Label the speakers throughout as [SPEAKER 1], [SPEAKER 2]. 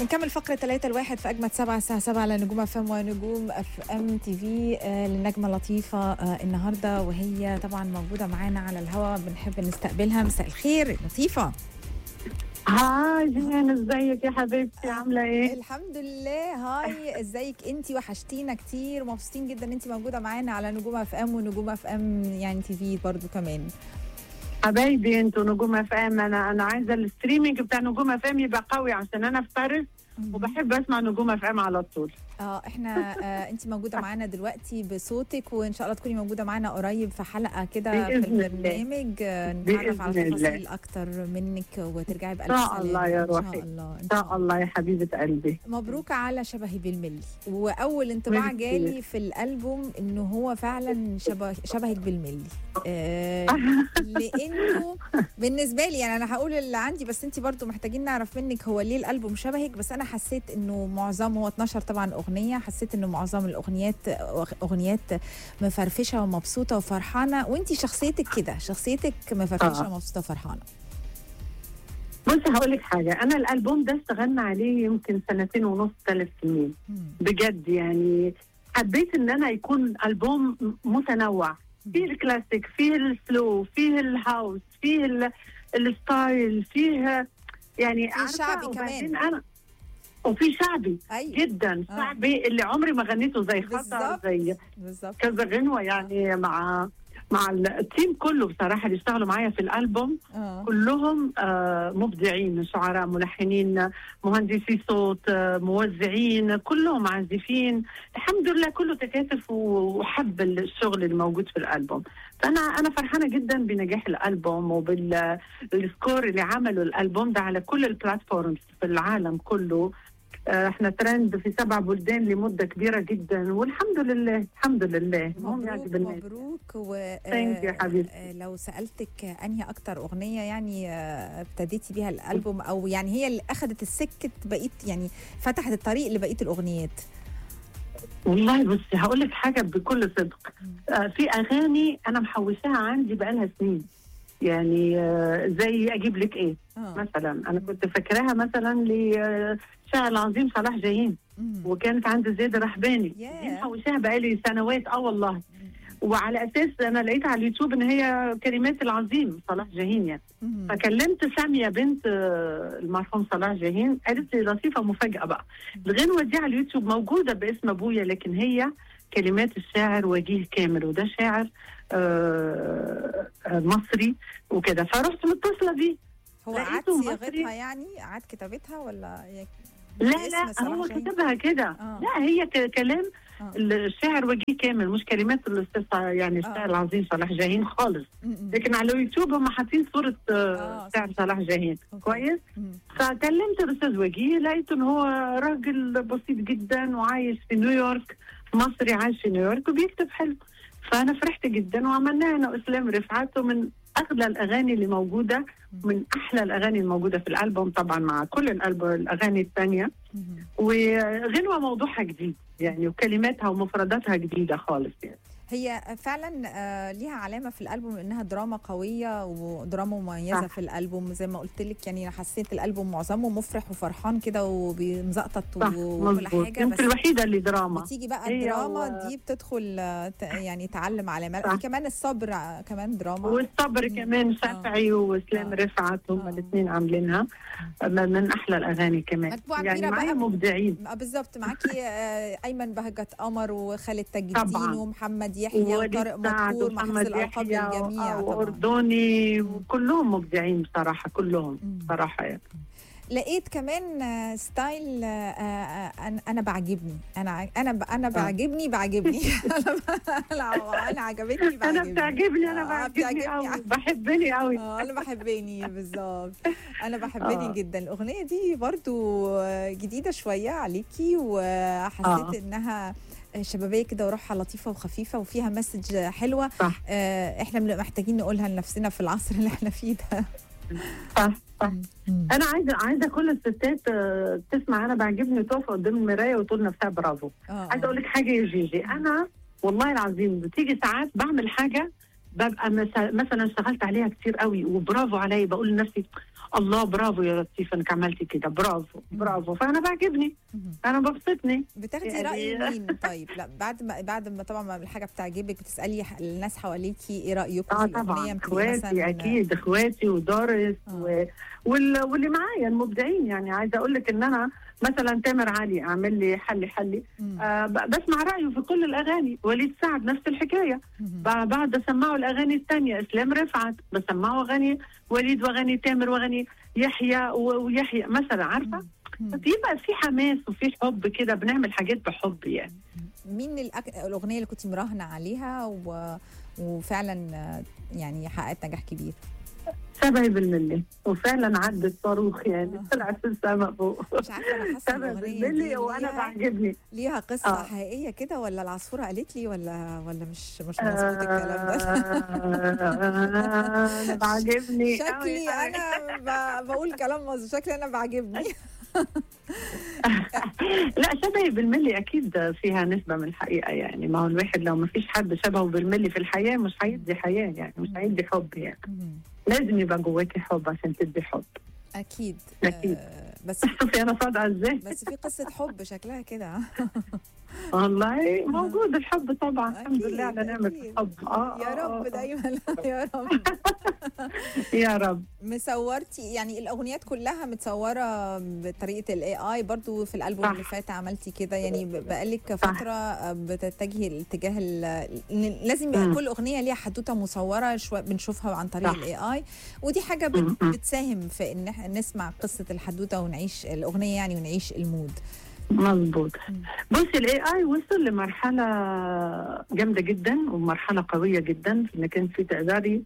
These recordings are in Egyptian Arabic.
[SPEAKER 1] بنكمل فقرة 3 الواحد في أجمد سبعة الساعة 7 على نجوم اف ام ونجوم اف ام تي في آه، للنجمة لطيفة آه، النهاردة وهي طبعا موجودة معانا على الهواء بنحب نستقبلها مساء الخير لطيفة
[SPEAKER 2] هاي جيهان ازيك يا حبيبتي عامله ايه؟
[SPEAKER 1] الحمد لله هاي ازيك انت وحشتينا كتير ومبسوطين جدا ان انت موجودة معانا على نجوم اف ام ونجوم اف ام يعني تي في برضو كمان
[SPEAKER 2] حبايبي انتوا نجوم اف ام انا انا عايزه الستريمينج بتاع نجوم اف ام يبقى قوي عشان انا في باريس وبحب اسمع نجوم اف ام على طول
[SPEAKER 1] اه احنا آه انت موجوده معانا دلوقتي بصوتك وان شاء الله تكوني موجوده معانا قريب في حلقه كده في
[SPEAKER 2] بإذن الله.
[SPEAKER 1] البرنامج آه، نتعرف على
[SPEAKER 2] بإذن الله.
[SPEAKER 1] تفاصيل اكتر منك وترجعي بألف
[SPEAKER 2] إن شاء
[SPEAKER 1] سلامه
[SPEAKER 2] الله يا
[SPEAKER 1] ان شاء
[SPEAKER 2] روحي.
[SPEAKER 1] الله
[SPEAKER 2] ان شاء الله يا حبيبه قلبي
[SPEAKER 1] مبروك على شبهي بالملي واول انطباع
[SPEAKER 2] ميرسي.
[SPEAKER 1] جالي في الالبوم انه هو فعلا شبه شبهك بالملي آه لانه بالنسبه لي يعني انا هقول اللي عندي بس انت برضو محتاجين نعرف منك هو ليه الالبوم شبهك بس انا حسيت انه معظمه هو 12 طبعا اغنيه حسيت انه معظم الاغنيات اغنيات مفرفشه ومبسوطه وفرحانه وانت شخصيتك كده شخصيتك مفرفشه
[SPEAKER 2] آه.
[SPEAKER 1] ومبسوطه وفرحانه
[SPEAKER 2] بصي هقول لك حاجه انا الالبوم ده اشتغلنا عليه يمكن سنتين ونص ثلاث سنين
[SPEAKER 1] مم.
[SPEAKER 2] بجد يعني حبيت ان انا يكون البوم متنوع فيه الكلاسيك فيه السلو فيه الهاوس فيه ال- الستايل فيه يعني عارفة؟
[SPEAKER 1] شعبي
[SPEAKER 2] وبعدين
[SPEAKER 1] كمان.
[SPEAKER 2] انا وفي شعبي
[SPEAKER 1] ايوه
[SPEAKER 2] جدا
[SPEAKER 1] آه.
[SPEAKER 2] شعبي اللي عمري ما غنيته زي خطر
[SPEAKER 1] بالظبط.
[SPEAKER 2] زي
[SPEAKER 1] بالظبط
[SPEAKER 2] كذا غنوه يعني مع مع التيم كله بصراحه اللي اشتغلوا معايا في الالبوم
[SPEAKER 1] اه
[SPEAKER 2] كلهم آه، مبدعين شعراء ملحنين مهندسي صوت آه، موزعين كلهم عازفين الحمد لله كله تكاتف و- وحب الشغل اللي موجود في الالبوم فانا انا فرحانه جدا بنجاح الالبوم وبالسكور اللي عملوا الالبوم ده على كل البلاتفورمز في العالم كله آه، احنا ترند في سبع بلدان لمده كبيره جدا والحمد لله الحمد لله المهم
[SPEAKER 1] مبروك
[SPEAKER 2] يعجب الناس
[SPEAKER 1] مبروك و
[SPEAKER 2] Thank you يا حبيبتي.
[SPEAKER 1] آه، لو سالتك انهي اكتر اغنيه يعني آه، ابتديتي بيها الالبوم او يعني هي اللي اخذت السكه بقيه يعني فتحت الطريق لبقيه الاغنيات
[SPEAKER 2] والله بصي هقول لك حاجه بكل صدق آه في اغاني انا محوشاها عندي بقالها سنين يعني آه زي اجيب لك ايه
[SPEAKER 1] اه
[SPEAKER 2] مثلا انا كنت فاكراها مثلا للشاعر العظيم صلاح جاهين
[SPEAKER 1] مم.
[SPEAKER 2] وكانت عند زيد رحباني
[SPEAKER 1] ياه.
[SPEAKER 2] دي محوشاها بقالي سنوات اه والله وعلى اساس انا لقيت على اليوتيوب ان هي كلمات العظيم صلاح جاهين يعني
[SPEAKER 1] مم.
[SPEAKER 2] فكلمت ساميه بنت آه، المرحوم صلاح جاهين قالت لي لطيفه مفاجاه بقى الغنوه دي على اليوتيوب موجوده باسم ابويا لكن هي كلمات الشاعر وجيه كامل وده شاعر آه، آه، مصري وكده فرحت متصله بيه
[SPEAKER 1] هو عاد
[SPEAKER 2] لقيته مصري.
[SPEAKER 1] صياغتها يعني عاد كتابتها ولا هي
[SPEAKER 2] لا
[SPEAKER 1] باسم
[SPEAKER 2] لا
[SPEAKER 1] صلاح
[SPEAKER 2] هو
[SPEAKER 1] جاهين؟
[SPEAKER 2] كتبها كده
[SPEAKER 1] آه.
[SPEAKER 2] لا هي ك- كلام
[SPEAKER 1] آه.
[SPEAKER 2] الشاعر وجيه كامل مش كلمات الاستاذ يعني الشاعر
[SPEAKER 1] آه.
[SPEAKER 2] العظيم صلاح جاهين خالص
[SPEAKER 1] مم. مم.
[SPEAKER 2] لكن على اليوتيوب هم حاطين صوره
[SPEAKER 1] آه،
[SPEAKER 2] آه، الشاعر صلاح جاهين
[SPEAKER 1] أوكي.
[SPEAKER 2] كويس
[SPEAKER 1] مم.
[SPEAKER 2] فكلمت الاستاذ وجيه لقيت ان هو راجل بسيط جدا وعايش في نيويورك مصري عايش في نيويورك وبيكتب حلو فانا فرحت جدا وعملناها انا واسلام رفعت من اغلى الاغاني اللي موجوده من احلى الاغاني الموجوده في الالبوم طبعا مع كل الالبوم الاغاني الثانيه
[SPEAKER 1] مم.
[SPEAKER 2] وغنوه موضوعها جديد يعني وكلماتها ومفرداتها جديده خالص يعني
[SPEAKER 1] هي فعلا آه، ليها علامه في الالبوم انها دراما قويه ودراما مميزه
[SPEAKER 2] صح.
[SPEAKER 1] في الالبوم زي ما قلت لك يعني أنا حسيت الالبوم معظمه مفرح وفرحان كده وبيمزقطط
[SPEAKER 2] صح
[SPEAKER 1] وكل
[SPEAKER 2] مظبوط
[SPEAKER 1] حاجه
[SPEAKER 2] يمكن
[SPEAKER 1] بس
[SPEAKER 2] الوحيده اللي دراما
[SPEAKER 1] بتيجي بقى
[SPEAKER 2] هي
[SPEAKER 1] الدراما
[SPEAKER 2] و-
[SPEAKER 1] دي بتدخل آه، ت- يعني تعلم علامات
[SPEAKER 2] صح.
[SPEAKER 1] في كمان الصبر آه، كمان دراما
[SPEAKER 2] والصبر
[SPEAKER 1] مم.
[SPEAKER 2] كمان شافعي واسلام
[SPEAKER 1] آه.
[SPEAKER 2] رفعت هم
[SPEAKER 1] آه.
[SPEAKER 2] الاثنين عاملينها من احلى الاغاني كمان
[SPEAKER 1] مجموعة
[SPEAKER 2] يعني
[SPEAKER 1] كبيرة
[SPEAKER 2] معايا
[SPEAKER 1] بقى.
[SPEAKER 2] مبدعين
[SPEAKER 1] آه، بالظبط معاكي آه، ايمن بهجت قمر وخالد تاج الدين
[SPEAKER 2] طبعاً.
[SPEAKER 1] ومحمد يحيى
[SPEAKER 2] ووليد
[SPEAKER 1] وطارق
[SPEAKER 2] سعد
[SPEAKER 1] مدكور مع حفظ
[SPEAKER 2] ومحمد
[SPEAKER 1] الالقاب
[SPEAKER 2] يحيى
[SPEAKER 1] للجميع
[SPEAKER 2] و-
[SPEAKER 1] طبعا
[SPEAKER 2] واردني
[SPEAKER 1] مم.
[SPEAKER 2] وكلهم مبدعين بصراحه كلهم
[SPEAKER 1] مم.
[SPEAKER 2] صراحه يعني
[SPEAKER 1] لقيت كمان آه، ستايل آه، آه، انا انا بعجبني انا ع- انا ب- انا بعجبني بعجبني انا ب- انا انا عجبتني بعجبني
[SPEAKER 2] انا بتعجبني انا
[SPEAKER 1] آه،
[SPEAKER 2] بعجبني
[SPEAKER 1] بتعجبني
[SPEAKER 2] قوي بحبني قوي
[SPEAKER 1] اه انا بحبني بالظبط انا بحبني
[SPEAKER 2] آه.
[SPEAKER 1] جدا الاغنيه دي برضو جديده شويه عليكي وحسيت
[SPEAKER 2] آه.
[SPEAKER 1] انها شبابيه كده وروحها لطيفه وخفيفه وفيها مسج حلوه
[SPEAKER 2] صح
[SPEAKER 1] آه، احنا بنبقى محتاجين نقولها لنفسنا في العصر اللي احنا فيه ده
[SPEAKER 2] صح صح
[SPEAKER 1] مم.
[SPEAKER 2] انا عايزه عايزه كل الستات آه، تسمع انا بعجبني تقف قدام المرايه وتقول نفسها برافو
[SPEAKER 1] اه
[SPEAKER 2] عايزه اقول لك حاجه يا جيجي انا والله العظيم بتيجي ساعات بعمل حاجه ببقى مس- مثلا اشتغلت عليها كتير قوي وبرافو عليا بقول لنفسي الله برافو يا لطيفه انك عملتي كده برافو برافو فانا بعجبني
[SPEAKER 1] مهم.
[SPEAKER 2] انا ببسطني
[SPEAKER 1] بتاخدي
[SPEAKER 2] يعني-
[SPEAKER 1] راي مين طيب لا بعد ما بعد ما طبعا ما الحاجه بتعجبك بتسالي ح- الناس حواليكي ايه رايكم
[SPEAKER 2] اه
[SPEAKER 1] في الاغنيه
[SPEAKER 2] طبعا
[SPEAKER 1] بتبقي
[SPEAKER 2] اخواتي اكيد اخواتي ودارس
[SPEAKER 1] آه.
[SPEAKER 2] و... وال... واللي معايا المبدعين يعني عايزه اقول لك ان انا مثلا تامر علي اعمل لي حلي حلي
[SPEAKER 1] مم.
[SPEAKER 2] آه ب- بسمع رايه في كل الاغاني وليد سعد نفس الحكايه
[SPEAKER 1] مهم.
[SPEAKER 2] ب- بعد اسمعه الاغاني الثانيه اسلام رفعت بسمعه اغاني وليد واغاني تامر واغاني يحيى و- ويحيى مثلا عارفه
[SPEAKER 1] مم.
[SPEAKER 2] بيبقى في حماس وفي حب كده بنعمل حاجات بحب يعني
[SPEAKER 1] مين الأك... الاغنيه اللي كنت مراهنه عليها و... وفعلا آه، يعني حققت نجاح كبير
[SPEAKER 2] شبهي بالملي وفعلا عدت صاروخ يعني
[SPEAKER 1] آه.
[SPEAKER 2] طلعت في السماء فوق
[SPEAKER 1] مش عارفه انا حاسه
[SPEAKER 2] شبه
[SPEAKER 1] الاغنيه
[SPEAKER 2] بالملي
[SPEAKER 1] دي
[SPEAKER 2] وانا
[SPEAKER 1] ليها,
[SPEAKER 2] بعجبني
[SPEAKER 1] ليها قصه
[SPEAKER 2] آه.
[SPEAKER 1] حقيقيه كده ولا العصفوره قالت لي ولا ولا مش مش مظبوط الكلام ده
[SPEAKER 2] آه، انا بعجبني
[SPEAKER 1] شكلي
[SPEAKER 2] أوي أوي.
[SPEAKER 1] انا ب... بقول كلام مظبوط شكلي انا بعجبني
[SPEAKER 2] لا شبهي بالملي اكيد فيها نسبه من الحقيقه يعني ما هو الواحد لو ما فيش حد شبهه بالملي في الحياه مش هيدي حياه يعني مش هيدي حب يعني
[SPEAKER 1] مهم.
[SPEAKER 2] لازم يبقى جواكي حب عشان تدي حب
[SPEAKER 1] اكيد
[SPEAKER 2] أكيد.
[SPEAKER 1] آه بس
[SPEAKER 2] شوفي انا صادقه ازاي
[SPEAKER 1] بس في قصه حب شكلها كده
[SPEAKER 2] والله موجود الحب طبعا الحمد
[SPEAKER 1] أكيد،
[SPEAKER 2] لله على نعمه
[SPEAKER 1] أكيد.
[SPEAKER 2] الحب اه
[SPEAKER 1] يا
[SPEAKER 2] آه،
[SPEAKER 1] رب
[SPEAKER 2] آه.
[SPEAKER 1] دايما يا رب
[SPEAKER 2] يا رب
[SPEAKER 1] مصورتي يعني الاغنيات كلها متصوره بطريقه الاي اي برضو في الالبوم
[SPEAKER 2] صح.
[SPEAKER 1] اللي فات عملتي كده يعني ب- بقالك
[SPEAKER 2] صح.
[SPEAKER 1] فتره بتتجهي الاتجاه ال- إن لازم يبقى
[SPEAKER 2] مم.
[SPEAKER 1] كل اغنيه ليها حدوته مصوره شويه بنشوفها عن طريق
[SPEAKER 2] صح.
[SPEAKER 1] الاي اي ودي حاجه
[SPEAKER 2] مم.
[SPEAKER 1] بت
[SPEAKER 2] مم.
[SPEAKER 1] بتساهم في ان احنا نسمع قصه الحدوته ونعيش الاغنيه يعني ونعيش المود
[SPEAKER 2] مظبوط
[SPEAKER 1] مم.
[SPEAKER 2] بصي الاي اي وصل لمرحله جامده جدا ومرحله قويه جدا في انك انت تقدري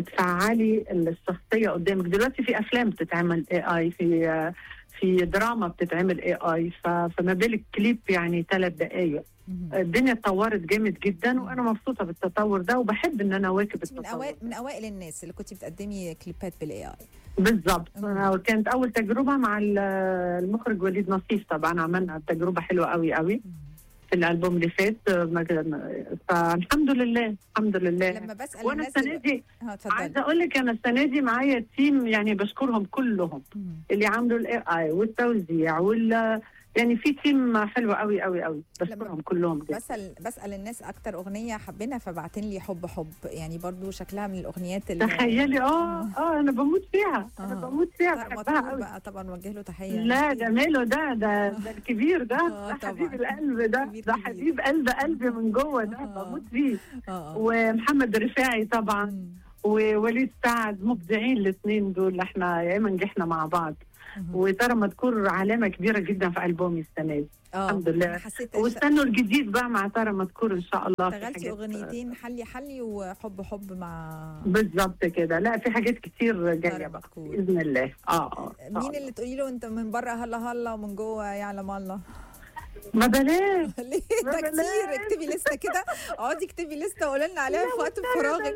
[SPEAKER 2] تفعلي الشخصيه قدامك دلوقتي في افلام بتتعمل اي اي في في دراما بتتعمل اي اي فما بالك كليب يعني ثلاث دقائق
[SPEAKER 1] مهم.
[SPEAKER 2] الدنيا اتطورت جامد جدا وانا مبسوطه بالتطور ده وبحب ان انا اواكب
[SPEAKER 1] كنت من
[SPEAKER 2] التطور
[SPEAKER 1] اوائل من اوائل الناس اللي كنت بتقدمي كليبات بالاي اي
[SPEAKER 2] بالظبط
[SPEAKER 1] مم.
[SPEAKER 2] أنا كانت اول تجربه مع ال- المخرج وليد نصيف طبعا عملنا تجربه حلوه قوي قوي في الالبوم اللي فات ما كان- فالحمد لله الحمد لله
[SPEAKER 1] لما بسال
[SPEAKER 2] وانا
[SPEAKER 1] الناس
[SPEAKER 2] السنه
[SPEAKER 1] اللي-
[SPEAKER 2] دي
[SPEAKER 1] اه اتفضلي
[SPEAKER 2] عايزه اقول لك انا السنه دي معايا تيم يعني بشكرهم كلهم
[SPEAKER 1] مهم.
[SPEAKER 2] اللي عملوا الاي اي والتوزيع وال يعني في تيم حلو قوي قوي قوي بشكرهم كلهم جدا.
[SPEAKER 1] بسال بسال الناس اكتر اغنيه حابينها فبعتين لي حب حب يعني برضو شكلها من الاغنيات اللي
[SPEAKER 2] تخيلي اه اه انا بموت فيها انا
[SPEAKER 1] آه.
[SPEAKER 2] بموت فيها
[SPEAKER 1] طارق
[SPEAKER 2] بحبها
[SPEAKER 1] مطلوب
[SPEAKER 2] قوي
[SPEAKER 1] بقى طبعا نوجه له تحيه
[SPEAKER 2] لا ده ماله ده ده ده الكبير ده
[SPEAKER 1] آه،
[SPEAKER 2] ده
[SPEAKER 1] طبعاً.
[SPEAKER 2] حبيب القلب ده
[SPEAKER 1] كبير
[SPEAKER 2] ده
[SPEAKER 1] كبير.
[SPEAKER 2] حبيب قلب قلبي من جوه ده
[SPEAKER 1] آه.
[SPEAKER 2] بموت فيه
[SPEAKER 1] اه
[SPEAKER 2] ومحمد رفاعي طبعا
[SPEAKER 1] مم.
[SPEAKER 2] ووليد سعد مبدعين الاثنين دول احنا يا اما نجحنا مع بعض
[SPEAKER 1] مهم.
[SPEAKER 2] وترى مذكور علامه كبيره جدا في البومي السنه دي
[SPEAKER 1] اه
[SPEAKER 2] الحمد لله.
[SPEAKER 1] أنا حسيت
[SPEAKER 2] واستنوا الجديد بقى مع ترى مذكور ان شاء الله في
[SPEAKER 1] اشتغلتي
[SPEAKER 2] حاجات-
[SPEAKER 1] اغنيتين حلي حلي وحب حب مع
[SPEAKER 2] بالظبط كده لا في حاجات كتير جايه
[SPEAKER 1] طارق
[SPEAKER 2] بقى
[SPEAKER 1] مذكور.
[SPEAKER 2] باذن الله اه اه إن شاء
[SPEAKER 1] مين
[SPEAKER 2] الله.
[SPEAKER 1] اللي تقولي له انت من بره هلا هلا ومن جوه يعلم الله
[SPEAKER 2] ما بلاش
[SPEAKER 1] ليه ده
[SPEAKER 2] لا،
[SPEAKER 1] كتير
[SPEAKER 2] لا.
[SPEAKER 1] اكتبي لسته كده اقعدي اكتبي لسته وقولي لنا عليها في وقت فراغك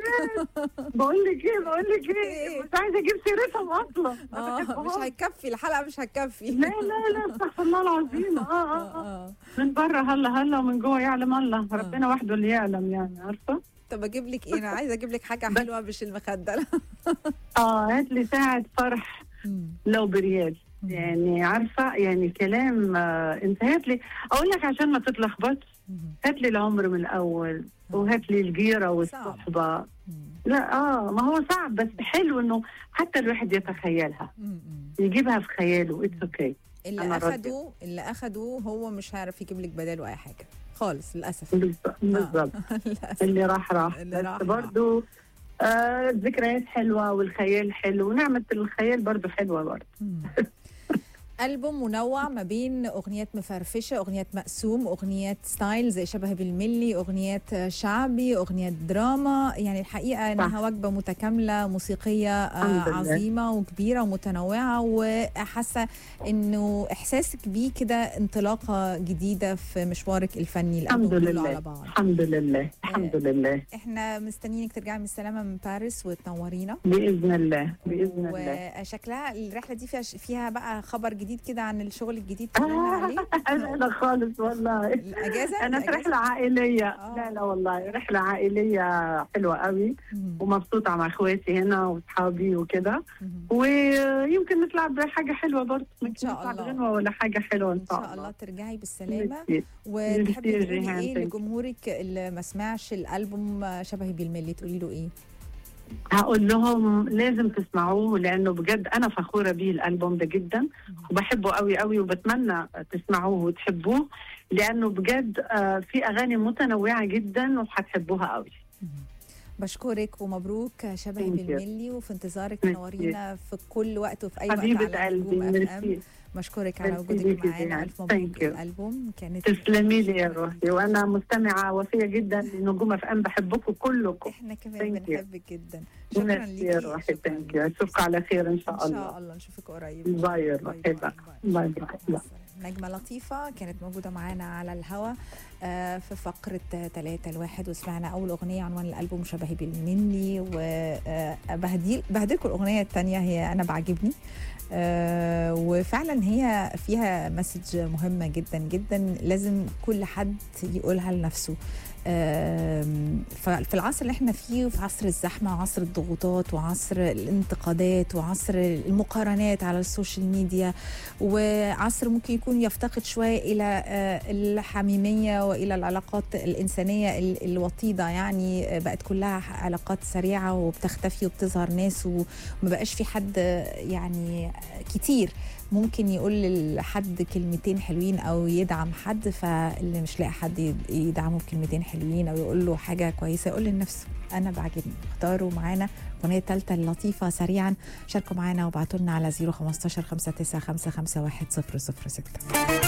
[SPEAKER 2] بقول لك ايه بقول لك
[SPEAKER 1] إيه؟
[SPEAKER 2] ايه مش عايزه اجيب سيرتهم اصلا ما
[SPEAKER 1] اه مش
[SPEAKER 2] بحبهمش.
[SPEAKER 1] هيكفي الحلقه مش هتكفي
[SPEAKER 2] لا لا لا استغفر الله العظيم اه اه اه
[SPEAKER 1] اه
[SPEAKER 2] من بره هلا هلا ومن جوه يعلم الله ربنا وحده اللي يعلم يعني عارفه
[SPEAKER 1] طب اجيب لك ايه انا عايزه اجيب لك حاجه حلوه مش المخدله
[SPEAKER 2] اه هات لي ساعه فرح لو بريال يعني عارفه يعني كلام آه انت هات لي اقول لك عشان ما تتلخبطش هات لي العمر من الاول وهات لي الجيره والصحبه لا اه ما هو صعب بس حلو انه حتى الواحد يتخيلها يجيبها في خياله اتس اوكي
[SPEAKER 1] اللي
[SPEAKER 2] أنا راضية.
[SPEAKER 1] اخدوه اللي اخدوه هو مش هيعرف يجيب لك بداله اي حاجه خالص للاسف
[SPEAKER 2] بالظبط بالظبط
[SPEAKER 1] للاسف
[SPEAKER 2] اللي راح راح
[SPEAKER 1] اللي
[SPEAKER 2] بس
[SPEAKER 1] راح راح.
[SPEAKER 2] برضو آه الذكريات حلوه والخيال حلو ونعمه الخيال برضو حلوه برضو
[SPEAKER 1] مم. ألبوم منوع ما بين أغنيات مفرفشة أغنيات مقسوم أغنيات ستايل زي شبه بالملي أغنيات شعبي أغنيات دراما يعني الحقيقة إنها وجبة متكاملة موسيقية آه،
[SPEAKER 2] الحمد لله.
[SPEAKER 1] عظيمة وكبيرة ومتنوعة وحاسة إنه إحساسك بيه كده انطلاقة جديدة في مشوارك الفني
[SPEAKER 2] الحمد
[SPEAKER 1] الألبوم كله
[SPEAKER 2] لله.
[SPEAKER 1] على بعض
[SPEAKER 2] الحمد لله الحمد لله
[SPEAKER 1] إحنا مستنيينك ترجعي من السلامة من باريس وتنورينا
[SPEAKER 2] باذن الله باذن الله
[SPEAKER 1] وشكلها الرحله دي فيها فيها بقى خبر جديد كده عن الشغل الجديد طمنا عليه
[SPEAKER 2] لا خالص والله
[SPEAKER 1] الاجازه
[SPEAKER 2] انا في
[SPEAKER 1] الأجازة؟
[SPEAKER 2] رحله عائليه
[SPEAKER 1] آه.
[SPEAKER 2] لا لا والله رحله عائليه حلوه قوي
[SPEAKER 1] مم.
[SPEAKER 2] ومبسوطه مع اخواتي هنا واصحابي وكده
[SPEAKER 1] مم.
[SPEAKER 2] ويمكن نطلع بحاجه حلوه برضه
[SPEAKER 1] إن
[SPEAKER 2] يمكن
[SPEAKER 1] شاء
[SPEAKER 2] نطلع
[SPEAKER 1] الله.
[SPEAKER 2] بغنوه ولا حاجه حلوه ان
[SPEAKER 1] ان شاء الله ترجعي بالسلامه
[SPEAKER 2] ميرسي.
[SPEAKER 1] وتحبي
[SPEAKER 2] ميرسي يا
[SPEAKER 1] تقولي
[SPEAKER 2] جيهان،
[SPEAKER 1] ايه
[SPEAKER 2] thank you.
[SPEAKER 1] لجمهورك اللي ما سمعش الالبوم شبهي بالملي تقولي له ايه
[SPEAKER 2] هقول لهم لازم تسمعوه لانه بجد انا فخوره بيه الالبوم ده جدا وبحبه قوي قوي وبتمنى تسمعوه وتحبوه لانه بجد آه، في اغاني متنوعه جدا وهتحبوها قوي
[SPEAKER 1] بشكرك ومبروك شبهي
[SPEAKER 2] Thank you.
[SPEAKER 1] بالملي وفي انتظارك
[SPEAKER 2] Merci.
[SPEAKER 1] تنورينا في كل وقت وفي اي وقت
[SPEAKER 2] حبيبه
[SPEAKER 1] على
[SPEAKER 2] قلبي
[SPEAKER 1] نجوم اف ام
[SPEAKER 2] ميرسي
[SPEAKER 1] بشكرك على
[SPEAKER 2] Merci
[SPEAKER 1] وجودك
[SPEAKER 2] ليكي
[SPEAKER 1] معانا
[SPEAKER 2] جيهان.
[SPEAKER 1] الف مبروك
[SPEAKER 2] Thank you.
[SPEAKER 1] الالبوم كانت
[SPEAKER 2] تسلمي لي يا روحي وانا مستمعه وفيه جدا لنجوم اف ام بحبكم كلكم
[SPEAKER 1] احنا كمان
[SPEAKER 2] Thank you.
[SPEAKER 1] بنحبك جدا شكرا
[SPEAKER 2] ميرسي
[SPEAKER 1] ليكي
[SPEAKER 2] يا روحي
[SPEAKER 1] شكراً
[SPEAKER 2] ثانك يو
[SPEAKER 1] ليكي.
[SPEAKER 2] اشوفك على خير ان
[SPEAKER 1] ان
[SPEAKER 2] شاء
[SPEAKER 1] شاء
[SPEAKER 2] الله
[SPEAKER 1] الله نشوفك قريب
[SPEAKER 2] باي يا
[SPEAKER 1] باي
[SPEAKER 2] روحي
[SPEAKER 1] باي
[SPEAKER 2] باي
[SPEAKER 1] باي.
[SPEAKER 2] باي باي
[SPEAKER 1] مع السلامة. نجمة لطيفة كانت موجودة معانا على الهوا آه، في فقرة ثلاثة الواحد وسمعنا أول أغنية عنوان الألبوم شبهي بالمني وبهديل بهديلكم الأغنية الثانية هي أنا بعجبني آه، وفعلا هي فيها مسج مهمة جدا جدا لازم كل حد يقولها لنفسه آم، ففي العصر اللي احنا فيه وفي عصر الزحمة وعصر الضغوطات وعصر الانتقادات وعصر المقارنات على السوشيال ميديا وعصر ممكن يكون يفتقد شوية إلى آه، الحميمية وإلى العلاقات الإنسانية ال- الوطيدة يعني آه، بقت كلها علاقات سريعة وبتختفي وبتظهر ناس وما بقاش في حد آه، يعني كتير ممكن يقول لحد كلمتين حلوين او يدعم حد فاللي مش لاقي حد يد- يدعمه بكلمتين حلوين او يقول له حاجه كويسه يقول لنفسه انا بعجبني اختاروا معانا الاغنيه الثالثه اللطيفه سريعا شاركوا معانا وابعتوا لنا على 015 59 55 1 006